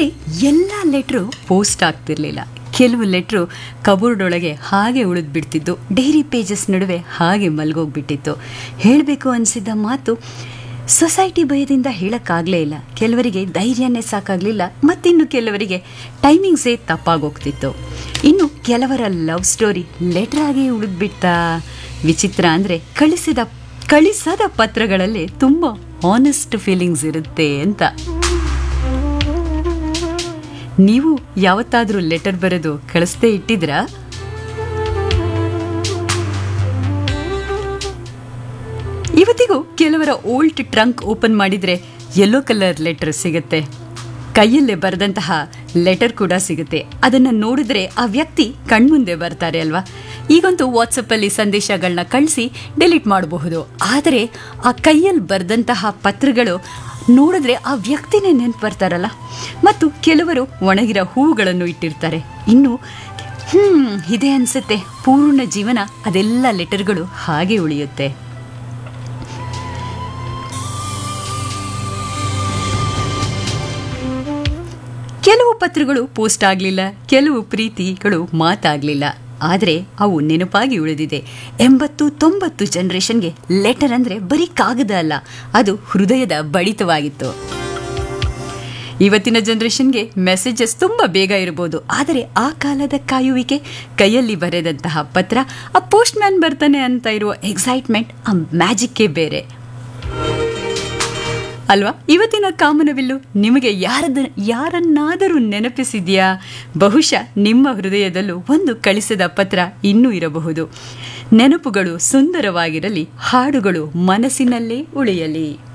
ಆದರೆ ಎಲ್ಲ letter post ಆಗ್ತಿರ್ಲಿಲ್ಲ ಕೆಲವು ಲೆಟ್ರು ಕಬೋರ್ಡ್ ಒಳಗೆ ಹಾಗೆ ಉಳಿದು ಬಿಡ್ತಿದ್ದು ಡೈರಿ ಪೇಜಸ್ ನಡುವೆ ಹಾಗೆ ಮಲ್ಗೋಗ್ಬಿಟ್ಟಿತ್ತು ಹೇಳಬೇಕು ಅನಿಸಿದ್ದ ಮಾತು ಸೊಸೈಟಿ ಭಯದಿಂದ ಹೇಳಕ್ಕಾಗಲೇ ಇಲ್ಲ ಕೆಲವರಿಗೆ ಧೈರ್ಯನೇ ಸಾಕಾಗಲಿಲ್ಲ ಮತ್ತಿನ್ನು ಕೆಲವರಿಗೆ ಟೈಮಿಂಗ್ಸೇ ತಪ್ಪಾಗೋಗ್ತಿತ್ತು ಇನ್ನು ಕೆಲವರ ಲವ್ ಸ್ಟೋರಿ ಲೆಟರ್ ಆಗಿ ಉಳಿದ್ಬಿಡ್ತಾ ವಿಚಿತ್ರ ಅಂದರೆ ಕಳಿಸಿದ ಕಳಿಸದ ಪತ್ರಗಳಲ್ಲಿ ತುಂಬ ಆನೆಸ್ಟ್ ಫೀಲಿಂಗ್ಸ್ ಇರುತ್ತೆ ಅಂತ ನೀವು ಯಾವತ್ತಾದರೂ ಲೆಟರ್ ಬರೆದು ಕಳಿಸ್ದೇ ಇಟ್ಟಿದ್ರಾ ಇವತ್ತಿಗೂ ಕೆಲವರ ಓಲ್ಡ್ ಟ್ರಂಕ್ ಓಪನ್ ಮಾಡಿದ್ರೆ ಯೆಲ್ಲೋ ಕಲರ್ ಲೆಟರ್ ಸಿಗುತ್ತೆ ಕೈಯಲ್ಲೇ ಬರೆದಂತಹ ಲೆಟರ್ ಕೂಡ ಸಿಗುತ್ತೆ ಅದನ್ನ ನೋಡಿದ್ರೆ ಆ ವ್ಯಕ್ತಿ ಕಣ್ಮುಂದೆ ಬರ್ತಾರೆ ಅಲ್ವಾ ಈಗಂತೂ ವಾಟ್ಸಪ್ಪಲ್ಲಿ ಸಂದೇಶಗಳನ್ನ ಕಳಿಸಿ ಡಿಲೀಟ್ ಮಾಡಬಹುದು ಆದರೆ ಆ ಕೈಯಲ್ಲಿ ಬರೆದಂತಹ ಪತ್ರಗಳು ನೋಡಿದ್ರೆ ಆ ವ್ಯಕ್ತಿನೇ ನೆನ್ಪು ಬರ್ತಾರಲ್ಲ ಮತ್ತು ಕೆಲವರು ಒಣಗಿರೋ ಹೂವುಗಳನ್ನು ಇಟ್ಟಿರ್ತಾರೆ ಇನ್ನು ಹ್ಮ್ ಇದೆ ಅನ್ಸುತ್ತೆ ಪೂರ್ಣ ಜೀವನ ಅದೆಲ್ಲ ಲೆಟರ್ಗಳು ಹಾಗೆ ಉಳಿಯುತ್ತೆ ಕೆಲವು ಪತ್ರಗಳು ಪೋಸ್ಟ್ ಆಗಲಿಲ್ಲ ಕೆಲವು ಪ್ರೀತಿಗಳು ಮಾತಾಗಲಿಲ್ಲ ಆದರೆ ಅವು ನೆನಪಾಗಿ ಉಳಿದಿದೆ ಎಂಬತ್ತು ತೊಂಬತ್ತು ಜನರೇಷನ್ಗೆ ಲೆಟರ್ ಅಂದರೆ ಬರೀ ಕಾಗದ ಅಲ್ಲ ಅದು ಹೃದಯದ ಬಡಿತವಾಗಿತ್ತು ಇವತ್ತಿನ ಜನರೇಷನ್ಗೆ ಮೆಸೇಜಸ್ ತುಂಬ ಬೇಗ ಇರಬಹುದು ಆದರೆ ಆ ಕಾಲದ ಕಾಯುವಿಕೆ ಕೈಯಲ್ಲಿ ಬರೆದಂತಹ ಪತ್ರ ಆ ಪೋಸ್ಟ್ ಮ್ಯಾನ್ ಬರ್ತಾನೆ ಅಂತ ಇರುವ ಎಕ್ಸೈಟ್ಮೆಂಟ್ ಆ ಮ್ಯಾಜಿಕ್ಕೇ ಬೇರೆ ಅಲ್ವಾ ಇವತ್ತಿನ ಕಾಮನವಿಲ್ಲು ನಿಮಗೆ ಯಾರದ ಯಾರನ್ನಾದರೂ ನೆನಪಿಸಿದೆಯಾ ಬಹುಶಃ ನಿಮ್ಮ ಹೃದಯದಲ್ಲೂ ಒಂದು ಕಳಿಸಿದ ಪತ್ರ ಇನ್ನೂ ಇರಬಹುದು ನೆನಪುಗಳು ಸುಂದರವಾಗಿರಲಿ ಹಾಡುಗಳು ಮನಸ್ಸಿನಲ್ಲೇ ಉಳಿಯಲಿ